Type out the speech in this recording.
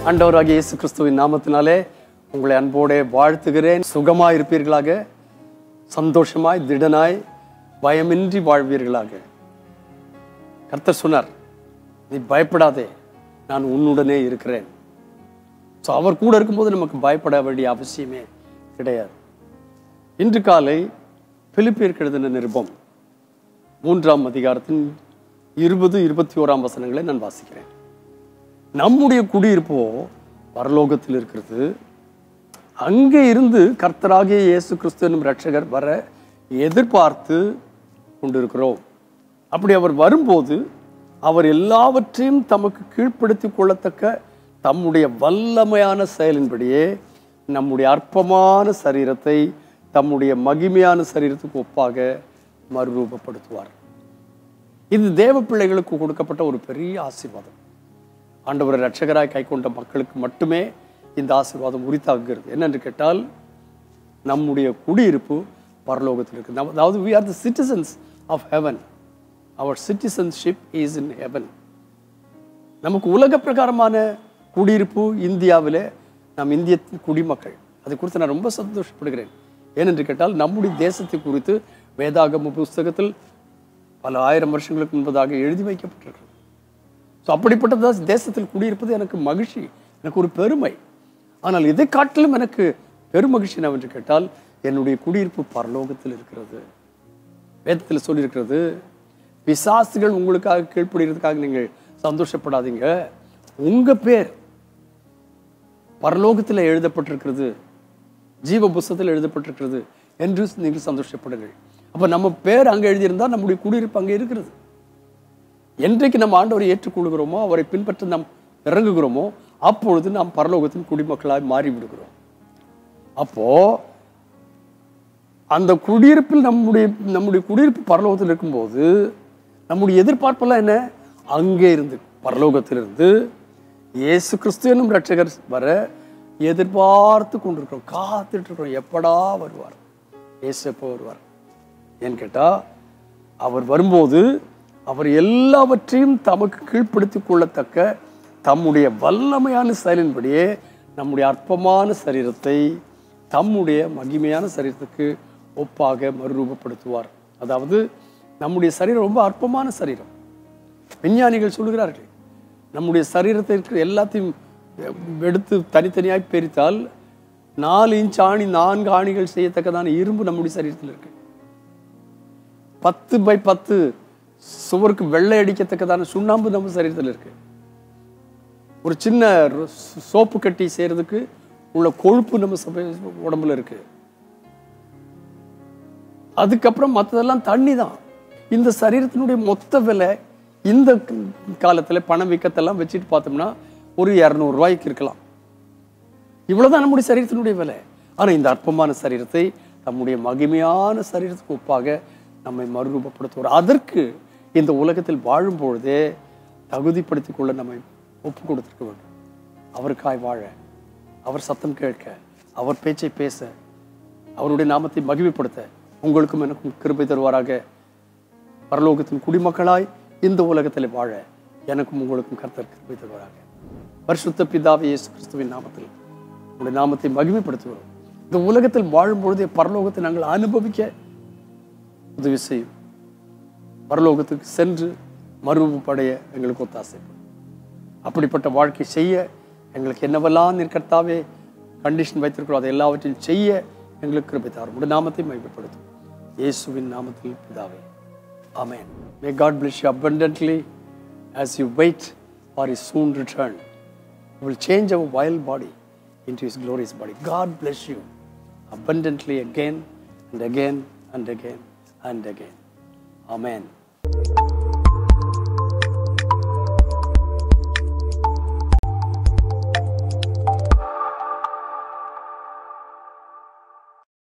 ஆண்டவராகிய இயேசு கிறிஸ்துவின் நாமத்தினாலே உங்களை அன்போடே வாழ்த்துகிறேன் சுகமாய் இருப்பீர்களாக சந்தோஷமாய் திடனாய் பயமின்றி வாழ்வீர்களாக கர்த்தர் சொன்னார் நீ பயப்படாதே நான் உன்னுடனே இருக்கிறேன் ஸோ அவர் கூட இருக்கும்போது நமக்கு பயப்பட வேண்டிய அவசியமே கிடையாது இன்று காலை பிலிப்பியருக்கு எழுதின நிருபம் மூன்றாம் அதிகாரத்தின் இருபது இருபத்தி ஓராம் வசனங்களை நான் வாசிக்கிறேன் நம்முடைய குடியிருப்போ பரலோகத்தில் இருக்கிறது அங்கே இருந்து கர்த்தராகிய இயேசு கிறிஸ்து என்னும் ரட்சகர் வர எதிர்பார்த்து கொண்டிருக்கிறோம் அப்படி அவர் வரும்போது அவர் எல்லாவற்றையும் தமக்கு கீழ்ப்படுத்திக் கொள்ளத்தக்க தம்முடைய வல்லமையான செயலின்படியே நம்முடைய அற்பமான சரீரத்தை தம்முடைய மகிமையான சரீரத்துக்கு ஒப்பாக மறுரூபப்படுத்துவார் இது தேவ பிள்ளைகளுக்கு கொடுக்கப்பட்ட ஒரு பெரிய ஆசீர்வாதம் ஆண்டவரை ரட்சகராய் கைக்கொண்ட மக்களுக்கு மட்டுமே இந்த ஆசீர்வாதம் உரித்தாகிறது என்னென்று கேட்டால் நம்முடைய குடியிருப்பு பரலோகத்தில் இருக்கு நம்ம- அதாவது we are the citizens of heaven our citizenship is in heaven நமக்கு உலக பிரகாரமான குடியிருப்பு இந்தியாவில் நாம் இந்திய குடிமக்கள் அதை குறித்து நான் ரொம்ப சந்தோஷப்படுகிறேன் ஏனென்று கேட்டால் நம்முடைய தேசத்தை குறித்து வேதாகம புஸ்தகத்தில் பல ஆயிரம் வருஷங்களுக்கு முன்பதாக எழுதி வைக்கப்பட்டிருக்கிறது ஸோ அப்படிப்பட்ட தா- தேசத்தில் குடியிருப்பது எனக்கு மகிழ்ச்சி எனக்கு ஒரு பெருமை ஆனால் இதை காட்டிலும் எனக்கு பெருமகிழ்ச்சி என்னவென்று கேட்டால் என்னுடைய குடியிருப்பு பரலோகத்தில் இருக்கிறது வேதத்தில் சொல்லியிருக்கிறது பிசாசுகள் உங்களுக்காக கீழ்ப்படுகிறதுக்காக நீங்கள் சந்தோஷப்படாதீங்க உங்க பேர் பரலோகத்தில் எழுதப்பட்டிருக்கிறது ஜீவ புஸ்தகத்தில் எழுதப்பட்டிருக்கிறது என்று நீங்கள் சந்தோஷப்படுங்கள் அப்ப நம்ம பேர் அங்கே எழுதியிருந்தால் நம்முடைய குடியிருப்பு அங்கே இருக்கிறது என்றைக்கு நம்ம ஆண்டவரை ஏற்றுக்கொள்கிறோமோ அவரை பின்பற்ற நாம் இறங்குகிறோமோ அப்பொழுது நாம் பரலோகத்தின் குடிமக்களாய் மாறி விடுகிறோம் அப்போ அந்த குடியிருப்பில் நம்முடைய நம்முடைய குடியிருப்பு பரலோகத்தில் இருக்கும்போது நம்முடைய எதிர்பார்ப்பெல்லாம் என்ன அங்கே இருந்து பரலோகத்திலிருந்து இயேசு கிறிஸ்து என்னும் ரட்சகர் வர எதிர்பார்த்து கொண்டிருக்கிறோம் காத்துட்டு இருக்கிறோம் எப்படா வருவார் இயேசு எப்போ வருவார் ஏன்னு கேட்டா அவர் வரும்போது அவர் எல்லாவற்றையும் தமக்கு கீழ்ப்படுத்திக் கொள்ளத்தக்க தம்முடைய வல்லமையான செயலின்படியே நம்முடைய அற்பமான சரீரத்தை தம்முடைய மகிமையான சரீரத்துக்கு ஒப்பாக மறுரூபப்படுத்துவார் அதாவது நம்முடைய சரீரம் ரொம்ப அற்பமான சரீரம் விஞ்ஞானிகள் சொல்லுகிறார்கள் நம்முடைய சரீரத்தை இருக்கிற எல்லாத்தையும் எடுத்து தனித்தனியாய் பிரித்தால் நாலு இன்ச் ஆணி நான்கு ஆணிகள் செய்யத்தக்கதான இரும்பு நம்முடைய சரீரத்தில் இருக்கு பத்து பை பத்து சுவருக்கு வெள்ளை அடிக்கத்தக்கதான சுண்ணாம்பு நம்ம சரீரத்தில் இருக்கு ஒரு சின்ன ரொ- சோப்பு கட்டி செய்யறதுக்கு உள்ள கொழுப்பு நம்ம சபை- உடம்புல இருக்கு அதுக்கப்புறம் மற்றதெல்லாம் தண்ணி தான் இந்த சரீரத்தினுடைய மொத்த விலை இந்த காலத்துல பணம் விற்கத்தெல்லாம் வச்சுட்டு பார்த்தோம்னா ஒரு இரநூறு ரூபாய்க்கு இருக்கலாம் இவ்வளவுதான் நம்முடைய சரீரத்தினுடைய விலை ஆனா இந்த அற்பமான சரீரத்தை நம்முடைய மகிமையான சரீரத்துக்கு ஒப்பாக நம்மை மறுரூபப்படுத்துவார் அதற்கு இந்த உலகத்தில் வாழும் பொழுதே தகுதிப்படுத்திக் கொள்ள நம்மை ஒப்பு கொடுத்திருக்க வேண்டும் அவருக்காய் வாழ அவர் சத்தம் கேட்க அவர் பேச்சை பேச அவருடைய நாமத்தை மகிமைப்படுத்த உங்களுக்கும் எனக்கும் கிருபை தருவாராக பரலோகத்தின் குடிமக்களாய் இந்த உலகத்தில் வாழ எனக்கும் உங்களுக்கும் கர்த்தர் கிருபை தருவாராக பரிசுத்த பிதாவே இயேசு கிறிஸ்துவின் நாமத்தில் உங்களுடைய நாமத்தை மகிமைப்படுத்துகிறோம் இந்த உலகத்தில் வாழும் பொழுதே பரலோகத்தை நாங்கள் அனுபவிக்க உதவி செய்யும் பரலோகத்துக்கு சென்று மறுபடைய எங்களுக்கு ஒத்தாசைப்படும் அப்படிப்பட்ட வாழ்க்கை செய்ய எங்களுக்கு என்னவெல்லாம் நீர் கர்த்தாவே கண்டிஷன் வைத்திருக்கிறோம் அதை எல்லாவற்றையும் செய்ய எங்களுக்கு கிருபை தாரும் உடைய நாமத்தை மகிமைப்படுத்தும் இயேசுவின் நாமத்தில் பிதாவே ஆமென் may God bless you abundantly as you wait for his soon return he will change our vile body into his glorious body god bless you abundantly again and again and again and again amen